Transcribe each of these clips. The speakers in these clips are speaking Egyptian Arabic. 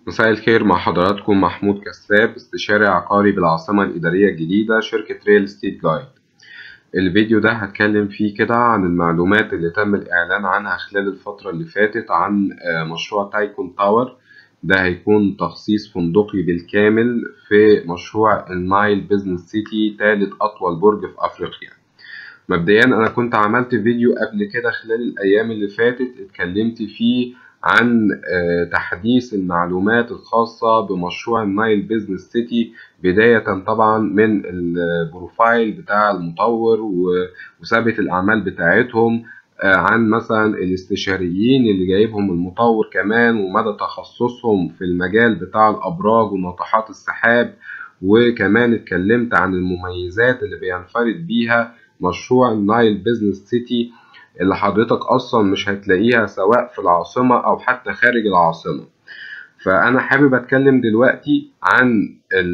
مساء الخير مع حضراتكم محمود كساب استشاري عقاري بالعاصمة الإدارية الجديدة شركة ريل ستيت جايد الفيديو ده هتكلم فيه كده عن المعلومات اللي تم الإعلان عنها خلال الفترة اللي فاتت عن مشروع تايكون تاور ده هيكون تخصيص فندقي بالكامل في مشروع النايل بيزنس سيتي تالت أطول برج في أفريقيا مبدئيا أنا كنت عملت فيديو قبل كده خلال الأيام اللي فاتت اتكلمت فيه عن تحديث المعلومات الخاصة بمشروع النايل بيزنس سيتي بداية طبعا من البروفايل بتاع المطور وثابت الأعمال بتاعتهم عن مثلا الاستشاريين اللي جايبهم المطور كمان ومدى تخصصهم في المجال بتاع الأبراج وناطحات السحاب وكمان اتكلمت عن المميزات اللي بينفرد بيها مشروع النايل بيزنس سيتي اللي حضرتك اصلا مش هتلاقيها سواء في العاصمة او حتى خارج العاصمة فانا حابب اتكلم دلوقتي عن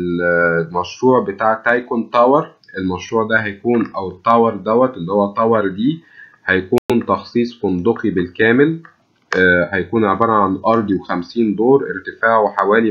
المشروع بتاع تايكون تاور المشروع ده هيكون او التاور دوت اللي هو تاور دي هيكون تخصيص فندقي بالكامل آه هيكون عبارة عن أرضي وخمسين دور ارتفاعه حوالي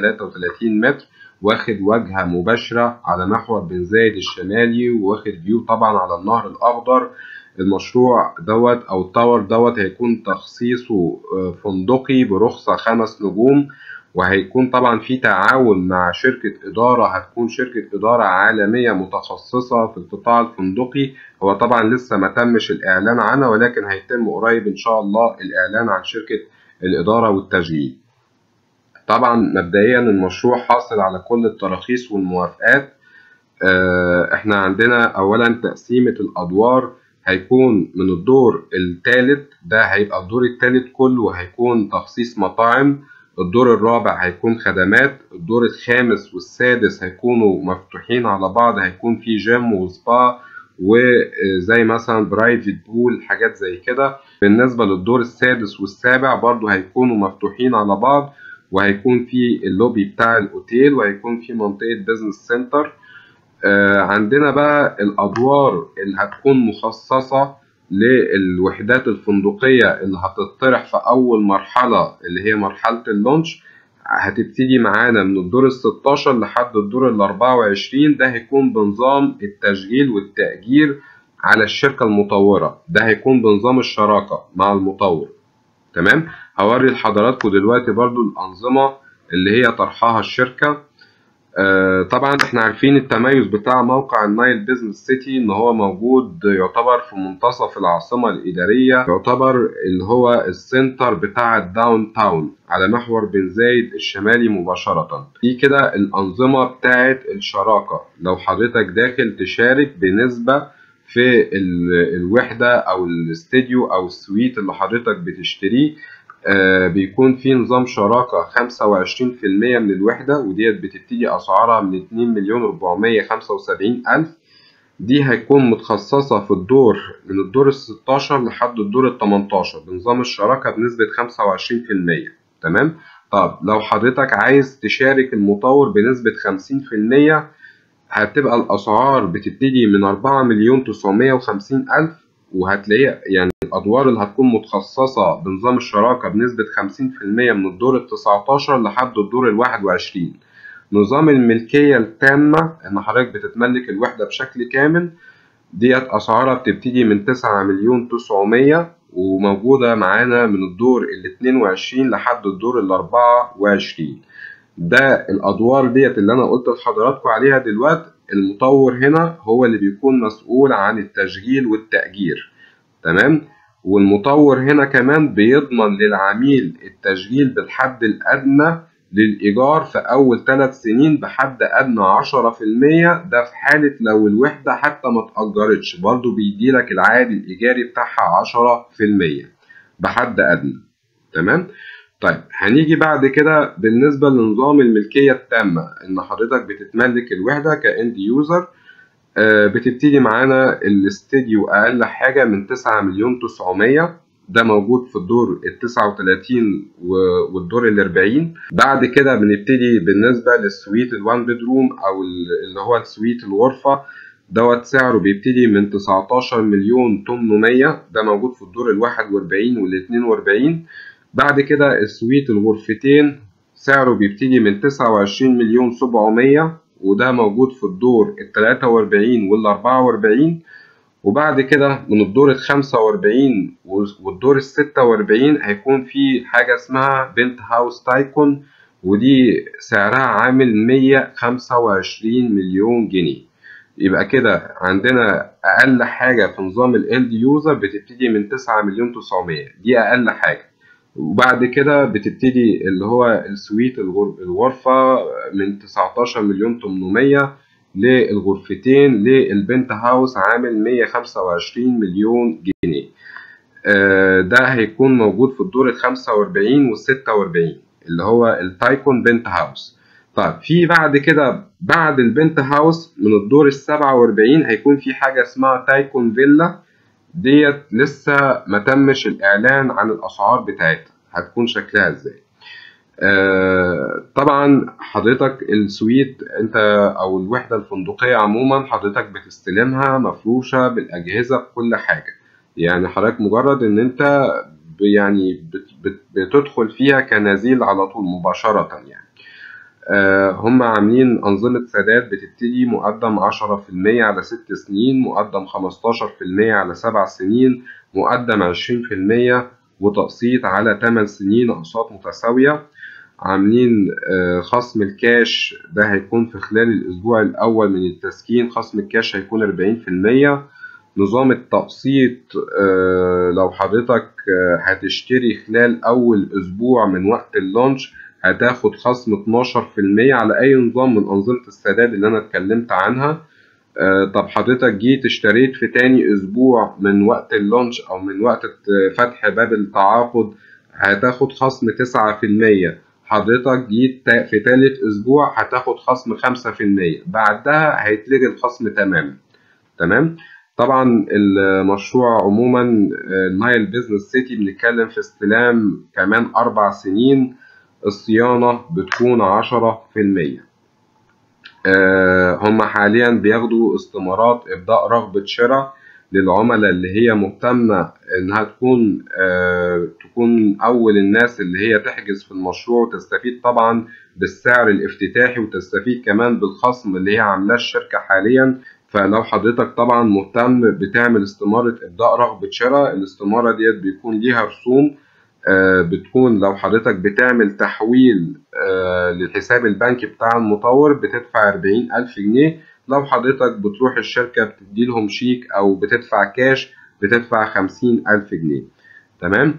233 متر واخد واجهة مباشرة على محور بن زايد الشمالي واخد فيو طبعا على النهر الأخضر المشروع دوت او التاور دوت هيكون تخصيصه فندقي برخصة خمس نجوم وهيكون طبعا في تعاون مع شركة إدارة هتكون شركة إدارة عالمية متخصصة في القطاع الفندقي هو طبعا لسه ما تمش الإعلان عنها ولكن هيتم قريب إن شاء الله الإعلان عن شركة الإدارة والتشغيل طبعا مبدئيا المشروع حاصل على كل التراخيص والموافقات احنا عندنا أولا تقسيمة الأدوار هيكون من الدور الثالث ده هيبقى الدور الثالث كله هيكون تخصيص مطاعم الدور الرابع هيكون خدمات الدور الخامس والسادس هيكونوا مفتوحين على بعض هيكون في جيم وسبا وزي مثلا برايفت بول حاجات زي كده بالنسبة للدور السادس والسابع برضو هيكونوا مفتوحين على بعض وهيكون في اللوبي بتاع الاوتيل وهيكون في منطقة بيزنس سنتر آه عندنا بقى الأدوار اللي هتكون مخصصة للوحدات الفندقية اللي هتطرح في أول مرحلة اللي هي مرحلة اللونش هتبتدي معانا من الدور الستاشر لحد الدور الأربعة وعشرين ده هيكون بنظام التشغيل والتأجير على الشركة المطورة ده هيكون بنظام الشراكة مع المطور تمام هوري لحضراتكم دلوقتي برضو الأنظمة اللي هي طرحها الشركة طبعا احنا عارفين التميز بتاع موقع النايل بيزنس سيتي ان هو موجود يعتبر في منتصف العاصمة الادارية يعتبر اللي هو السنتر بتاع الداون تاون على محور بن زايد الشمالي مباشرة دي كده الانظمة بتاعت الشراكة لو حضرتك داخل تشارك بنسبة في الوحدة او الاستديو او السويت اللي حضرتك بتشتريه آه بيكون في نظام شراكة خمسة وعشرين في المية من الوحدة وديت بتبتدي أسعارها من اتنين مليون ربعمية خمسة وسبعين ألف دي هيكون متخصصة في الدور من الدور الستاشر لحد الدور التمنتاشر بنظام الشراكة بنسبة خمسة وعشرين في المية تمام طب لو حضرتك عايز تشارك المطور بنسبة خمسين في المية هتبقى الأسعار بتبتدي من أربعة مليون تسعمية وخمسين ألف وهتلاقي يعني الأدوار اللي هتكون متخصصة بنظام الشراكة بنسبة 50% من الدور ال 19 لحد الدور ال 21 نظام الملكية التامة إن حضرتك بتتملك الوحدة بشكل كامل ديت أسعارها بتبتدي من 9 مليون 900 وموجودة معانا من الدور ال 22 لحد الدور ال 24 ده الأدوار ديت اللي أنا قلت لحضراتكم عليها دلوقتي المطور هنا هو اللي بيكون مسؤول عن التشغيل والتأجير تمام والمطور هنا كمان بيضمن للعميل التشغيل بالحد الأدنى للإيجار في أول ثلاث سنين بحد أدنى عشرة في المية ده في حالة لو الوحدة حتى ما اتأجرتش برضه بيديلك العائد الإيجاري بتاعها عشرة في المية بحد أدنى تمام طيب هنيجي بعد كده بالنسبة لنظام الملكية التامة إن حضرتك بتتملك الوحدة كإند يوزر بتبتدي معانا الاستديو أقل حاجة من تسعة مليون تسعمية ده موجود في الدور التسعة وتلاتين والدور الأربعين بعد كده بنبتدي بالنسبة للسويت الوان بدروم أو اللي هو السويت الغرفة دوت سعره بيبتدي من 19 مليون 800 ده موجود في الدور ال 41 وال 42 بعد كده السويت الغرفتين سعره بيبتدي من تسعة وعشرين مليون سبعمية وده موجود في الدور التلاتة وأربعين والأربعة وأربعين وبعد كده من الدور الخمسة وأربعين والدور الستة وأربعين هيكون في حاجة اسمها بنت هاوس تايكون ودي سعرها عامل مية خمسة وعشرين مليون جنيه يبقى كده عندنا أقل حاجة في نظام الاند يوزر بتبتدي من تسعة مليون تسعمية دي أقل حاجة وبعد كده بتبتدي اللي هو السويت الغرفة من 19 مليون 800 للغرفتين للبنت هاوس عامل 125 مليون جنيه ده هيكون موجود في الدور ال 45 وال 46 اللي هو التايكون بنت هاوس طيب في بعد كده بعد البنت هاوس من الدور ال 47 هيكون في حاجة اسمها تايكون فيلا ديت لسه ما تمش الإعلان عن الأسعار بتاعتها هتكون شكلها ازاي آه طبعا حضرتك السويت انت او الوحدة الفندقية عموما حضرتك بتستلمها مفروشة بالأجهزة بكل حاجة يعني حضرتك مجرد ان انت يعني بت بت بتدخل فيها كنزيل على طول مباشرة يعني آه هم عاملين أنظمة سداد بتبتدي مقدم عشرة في المية على ست سنين مقدم خمستاشر في المية على سبع سنين مقدم عشرين في المية وتقسيط على 8 سنين أقساط متساوية عاملين آه خصم الكاش ده هيكون في خلال الأسبوع الأول من التسكين خصم الكاش هيكون أربعين في المية نظام التقسيط آه لو حضرتك آه هتشتري خلال أول أسبوع من وقت اللانش هتاخد خصم 12% على أي نظام من أنظمة السداد اللي أنا اتكلمت عنها طب حضرتك جيت اشتريت في تاني أسبوع من وقت اللونش أو من وقت فتح باب التعاقد هتاخد خصم 9% حضرتك جيت في تالت أسبوع هتاخد خصم 5% بعدها هيتلغي الخصم تماما تمام طبعا المشروع عموما نايل بيزنس سيتي بنتكلم في استلام كمان أربع سنين الصيانة بتكون عشرة في المية هم حاليا بياخدوا استمارات ابداء رغبه شراء للعملاء اللي هي مهتمه انها تكون تكون اول الناس اللي هي تحجز في المشروع وتستفيد طبعا بالسعر الافتتاحي وتستفيد كمان بالخصم اللي هي عاملاه الشركه حاليا فلو حضرتك طبعا مهتم بتعمل استماره ابداء رغبه شراء الاستماره ديت بيكون ليها رسوم بتكون لو حضرتك بتعمل تحويل للحساب البنكي بتاع المطور بتدفع أربعين ألف جنيه لو حضرتك بتروح الشركة بتدي لهم شيك أو بتدفع كاش بتدفع خمسين ألف جنيه تمام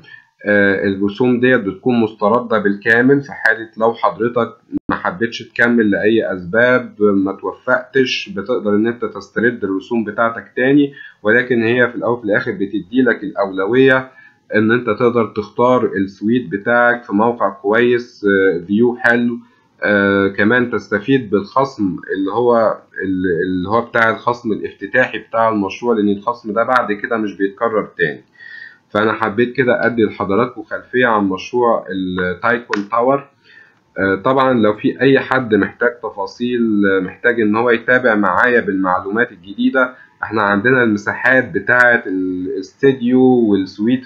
الرسوم ديت بتكون مستردة بالكامل في حالة لو حضرتك ما حبيتش تكمل لأي أسباب ما توفقتش بتقدر إن أنت تسترد الرسوم بتاعتك تاني ولكن هي في الأول وفي الآخر بتدي لك الأولوية ان انت تقدر تختار السويت بتاعك في موقع كويس فيو حلو آه كمان تستفيد بالخصم اللي هو اللي هو بتاع الخصم الافتتاحي بتاع المشروع لان الخصم ده بعد كده مش بيتكرر تاني فانا حبيت كده ادي لحضراتكم خلفيه عن مشروع التايكون تاور آه طبعا لو في اي حد محتاج تفاصيل محتاج ان هو يتابع معايا بالمعلومات الجديده احنا عندنا المساحات بتاعة الاستديو والسويت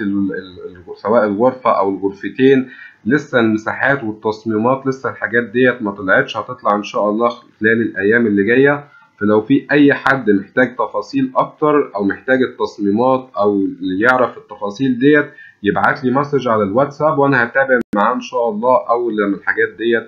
سواء الغرفة او الغرفتين لسه المساحات والتصميمات لسه الحاجات ديت ما طلعتش هتطلع ان شاء الله خلال الايام اللي جاية فلو في اي حد محتاج تفاصيل اكتر او محتاج التصميمات او اللي يعرف التفاصيل ديت يبعت لي مسج على الواتساب وانا هتابع معاه ان شاء الله اول لما الحاجات ديت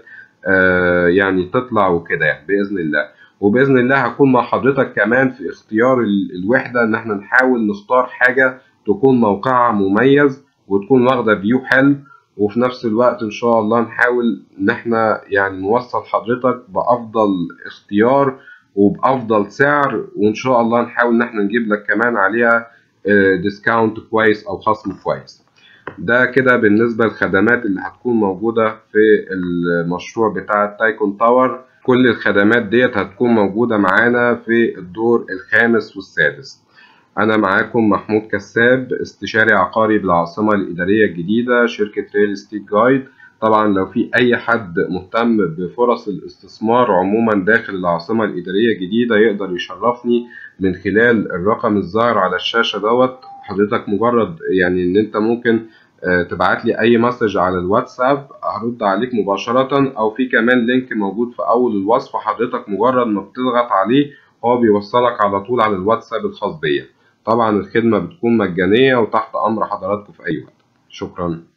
آه يعني تطلع وكده يعني باذن الله وباذن الله هكون مع حضرتك كمان في اختيار الوحده ان احنا نحاول نختار حاجه تكون موقعها مميز وتكون واخده فيو حلو وفي نفس الوقت ان شاء الله نحاول ان احنا يعني نوصل حضرتك بافضل اختيار وبافضل سعر وان شاء الله نحاول ان احنا نجيب لك كمان عليها ديسكاونت كويس او خصم كويس ده كده بالنسبة للخدمات اللي هتكون موجودة في المشروع بتاع التايكون تاور كل الخدمات ديت هتكون موجودة معانا في الدور الخامس والسادس أنا معاكم محمود كساب استشاري عقاري بالعاصمة الإدارية الجديدة شركة ريل ستيت جايد طبعا لو في أي حد مهتم بفرص الاستثمار عموما داخل العاصمة الإدارية الجديدة يقدر يشرفني من خلال الرقم الظاهر على الشاشة دوت حضرتك مجرد يعني إن أنت ممكن تبعت لي اي مسج على الواتساب هرد عليك مباشرة او في كمان لينك موجود في اول الوصف حضرتك مجرد ما بتضغط عليه هو بيوصلك على طول على الواتساب الخاص بيا طبعا الخدمة بتكون مجانية وتحت امر حضراتكم في اي وقت شكرا